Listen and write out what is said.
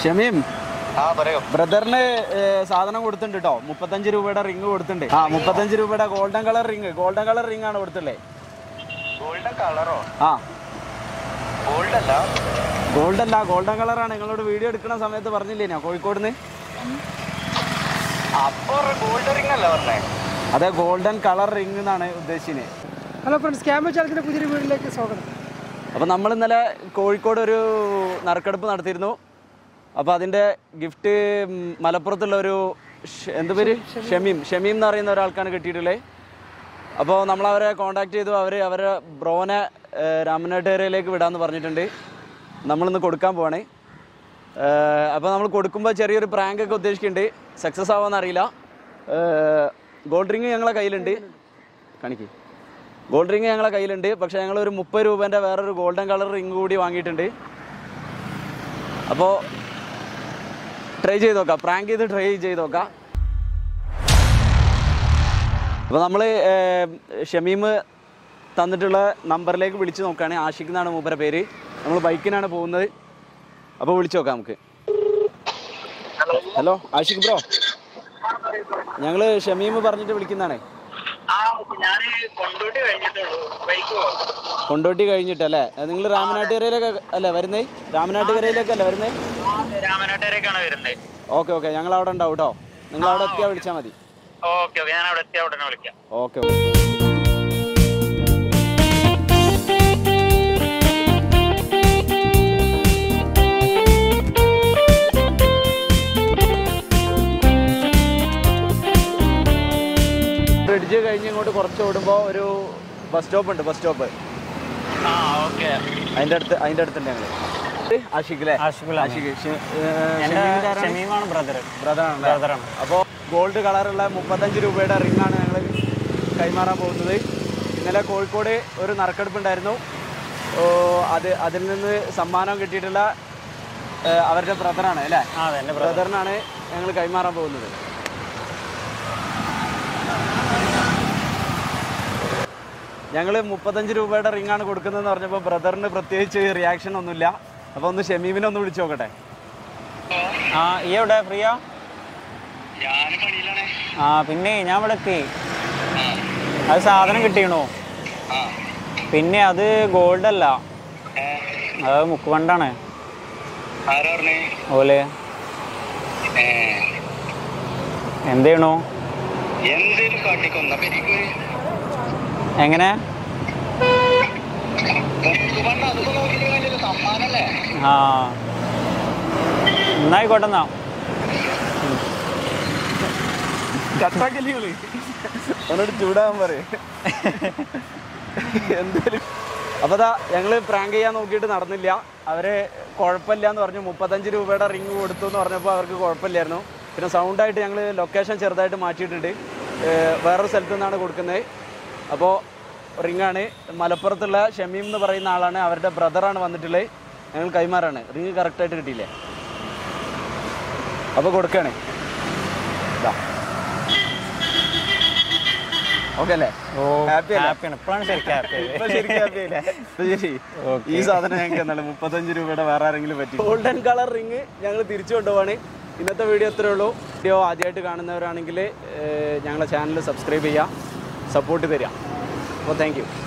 ഷമീം ആ പറയോ ബ്രദറിന് ഏഹ്, സാധനം കൊടുത്തിട്ടുണ്ട് കേട്ടോ മുപ്പത്തഞ്ച് രൂപയുടെ റിങ് കൊടുത്തിട്ടുണ്ട് ആ മുപ്പത്തഞ്ച് രൂപയുടെ golden colour ring golden colour ring ആണ് കൊടുത്തില്ലേ ഗോൾഡൻ കളറോ ആ ഗോൾഡ് അല്ല ഗോൾഡ് അല്ല ഗോൾഡൻ കളറാണ് നിങ്ങളോട് വീഡിയോ എടുക്കുന്ന സമയത്ത് പറഞ്ഞില്ലേ ഞാൻ കോഴിക്കോട് നിന്ന് അപ്പൊ ഗോൾഡ് റിംഗ് അല്ല പറഞ്ഞേ അതെ ഗോൾഡൻ കളർ റിംഗ് എന്നാണ് ഉദ്ദേശിച്ചത് ഹലോ ഫ്രണ്ട്സ് ക്യാമ്പ് ചാലക്കിൻ്റെ പുതിയൊരു വീട്ടിലേക്ക് സ്വാഗതം അപ്പോൾ നമ്മൾ ഇന്നലെ കോഴിക്കോട് ഒരു നറുക്കെടുപ്പ് നടത്തിയിരുന്നു അപ്പോൾ അതിൻ്റെ ഗിഫ്റ്റ് മലപ്പുറത്തുള്ള ഒരു ഷ- എന്ത് പേര് ഷമീം ഷമീം എന്ന് പറയുന്ന ഒരാൾക്കാണ് കിട്ടിയിട്ടുള്ളത് അപ്പോൾ നമ്മൾ അവരെ കോൺടാക്ട് ചെയ്തു അവർ അവരെ ബ്രോനെ രാമനാട്ടേരയിലേക്ക് വിടാമെന്ന് പറഞ്ഞിട്ടുണ്ട് നമ്മളിന്ന് കൊടുക്കാൻ പോവാണ് അപ്പോൾ നമ്മൾ കൊടുക്കുമ്പോൾ ചെറിയൊരു പ്രാങ്ക് ഒക്കെ ഉദ്ദേശിക്കുന്നുണ്ട് സക്സസ് ആവാന്ന് അറിയില്ല ഗോൾഡ് റിങ് ഞങ്ങളെ കയ്യിലുണ്ട് കാണിക്ക് ഗോൾഡ് റിങ് ഞങ്ങളെ കയ്യിലുണ്ട് പക്ഷേ ഞങ്ങൾ ഒരു മുപ്പത് രൂപേൻ്റെ വേറൊരു ഗോൾഡൻ കളർ റിങ് കൂടി വാങ്ങിയിട്ടുണ്ട് അപ്പോൾ ട്രൈ ചെയ്ത് നോക്കാം പ്രാങ്ക് ചെയ്ത് ട്രൈ ചെയ്ത് നോക്കാം അപ്പോൾ നമ്മൾ ഷമീം തന്നിട്ടുള്ള നമ്പറിലേക്ക് വിളിച്ച് നോക്കുകയാണ് ആഷിഖ് എന്നാണ് മൂപ്പര പേര് നമ്മൾ ബൈക്കിനാണ് പോകുന്നത് അപ്പോൾ വിളിച്ച് നോക്കാം നമുക്ക് ഹലോ ആഷിഖ് ബ്രോ ഞങ്ങൾ ഷമീം പറഞ്ഞിട്ട് വിളിക്കുന്നതാണ് ആ ഞാൻ കൊണ്ടോട്ടി കഴിഞ്ഞിട്ടുള്ളൂ ബൈക്ക് കൊണ്ടോട്ടി കഴിഞ്ഞിട്ടല്ലേ നിങ്ങൾ രാമനാട്ടുകരയിലേക്ക് അല്ലേ വരുന്നേ രാമനാട്ടുകരയിലേക്കല്ലേ വരുന്നേ രാമനാട്ടേരേക്കാണ് വരുന്നത് ഓക്കെ ഓക്കെ ഞങ്ങൾ അവിടെ ഉണ്ടാവും കേട്ടോ നിങ്ങൾ അവിടെ എത്തിയാൽ വിളിച്ചാൽ മതി ഓക്കെ ഓക്കെ ഞാൻ അവിടെ എത്തിയ ഉടനെ വിളിക്കാം ഓക്കെ ഓക്കെ ബ്രിഡ്ജ് കഴിഞ്ഞ് ഇങ്ങോട്ട് കുറച്ച് ഓടുമ്പോൾ ഒരു ബസ് സ്റ്റോപ്പ് ഉണ്ട് ബസ് സ്റ്റോപ്പ് ആ ഓക്കെ അതിൻ്റെ അടുത്ത് അതിൻ്റെ അടുത്തുണ്ട് ഞങ്ങൾ ആഷിഖ് അല്ലേ ആഷിഖ് ഷമീമാണ് ബ്രദർ ബ്രദറാണ് ബ്രദറാണ് അപ്പോൾ ഗോൾഡ് കളറുള്ള മുപ്പത്തഞ്ച് രൂപയുടെ റിങ്ങാണ് ഞങ്ങൾ കൈമാറാൻ പോകുന്നത് ഇന്നലെ കോഴിക്കോട് ഒരു നറുക്കെടുപ്പ് ഉണ്ടായിരുന്നു ഓ, അത് അതിൽ നിന്ന് സമ്മാനം കിട്ടിയിട്ടുള്ള ഏ, അവരുടെ ബ്രദറാണ് അല്ലേ ആ അതെ എൻ്റെ ബ്രദർ ബ്രദറിനാണ് ഞങ്ങൾ കൈമാറാൻ പോകുന്നത് ഞങ്ങൾ മുപ്പത്തഞ്ച് രൂപയുടെ റിങ്ങാണ് കൊടുക്കുന്നതെന്ന് പറഞ്ഞപ്പോൾ ബ്രദറിന് പ്രത്യേകിച്ച് റിയാക്ഷൻ ഒന്നുമില്ല അപ്പോൾ ഒന്ന് ഷമീമിനെ ഒന്ന് വിളിച്ചു നോക്കട്ടെ ആ ഈ എവിടെ ഫ്രീയാ ഞാൻ പണിയിലാണ് ആ പിന്നെ ഞാൻ ഇവിടെ എത്തി അത് സാധനം കിട്ടിയണോ ആ പിന്നെ അത് ഗോൾഡ് അല്ല അത് മുക്കുവണ്ടാണ് ആരാ പറഞ്ഞേ ഓല് ഏ, എന്ത് ചെയ്യണു എന്തേലും കാട്ടിക്കൊന്ന പെരിക്ക് എങ്ങനെ മുക്കുപണ്ണ അതൊക്കെ നോക്കിയിട്ട് കാര്യമില്ല സമ്മാനല്ലേ ആ എന്നായിക്കോട്ടെ എന്നാ കട്ടാക്കല്ലേ വിളി അവനോട് ചൂടാകാൻ പറയും എന്തേലും അപ്പോൾ അതാ ഞങ്ങൾ പ്രാങ്ക് ചെയ്യാൻ നോക്കിയിട്ട് നടന്നില്ല അവര് കുഴപ്പമില്ല എന്ന് പറഞ്ഞു മുപ്പത്തഞ്ച് രൂപയുടെ റിങ് കൊടുത്തു എന്ന് പറഞ്ഞപ്പോൾ അവർക്ക് കുഴപ്പമില്ലായിരുന്നു പിന്നെ സൗണ്ടായിട്ട് ഞങ്ങൾ ലൊക്കേഷൻ ചെറുതായിട്ട് മാറ്റിയിട്ടുണ്ട് ഏഹ് വേറൊരു സ്ഥലത്തു നിന്നാണ് കൊടുക്കുന്നത് അപ്പോൾ റിങ്ങാണ് മലപ്പുറത്തുള്ള ഷമീം എന്ന് പറയുന്ന ആളാണ് അവരുടെ ബ്രദറാണ് വന്നിട്ടുള്ളത് ഞങ്ങൾ കൈമാറാണ് റിങ് കറക്റ്റായിട്ട് കിട്ടിയില്ലേ അപ്പോൾ കൊടുക്കുകയാണ് ഇതാ ഓക്കെ അല്ലേ ഓ Happy അല്ലേ? ഹാപ്പിയാണ് ഇപ്പോഴാണ് ശരിക്കും ഹാപ്പി ഇപ്പൊ ശരിക്കും happy ആയില്ലേ? ഇപ്പൊ ശരി. Okay. ഈ സാധനം ഞങ്ങൾക്ക് എന്താണ് മുപ്പത്തഞ്ച് രൂപയുടെ വേറെ ആരെങ്കിലും പറ്റി ഗോൾഡൻ കളർ റിങ് ഞങ്ങൾ തിരിച്ചു കൊണ്ടുപോവാണ് ഇന്നത്തെ വീഡിയോ ഇത്രേ ഉള്ളൂ വീഡിയോ ആദ്യമായിട്ട് കാണുന്നവരാണെങ്കിൽ ഞങ്ങളെ ചാനൽ സബ്സ്ക്രൈബ് ചെയ്യുക സപ്പോർട്ട് തരിക അപ്പോൾ താങ്ക് യു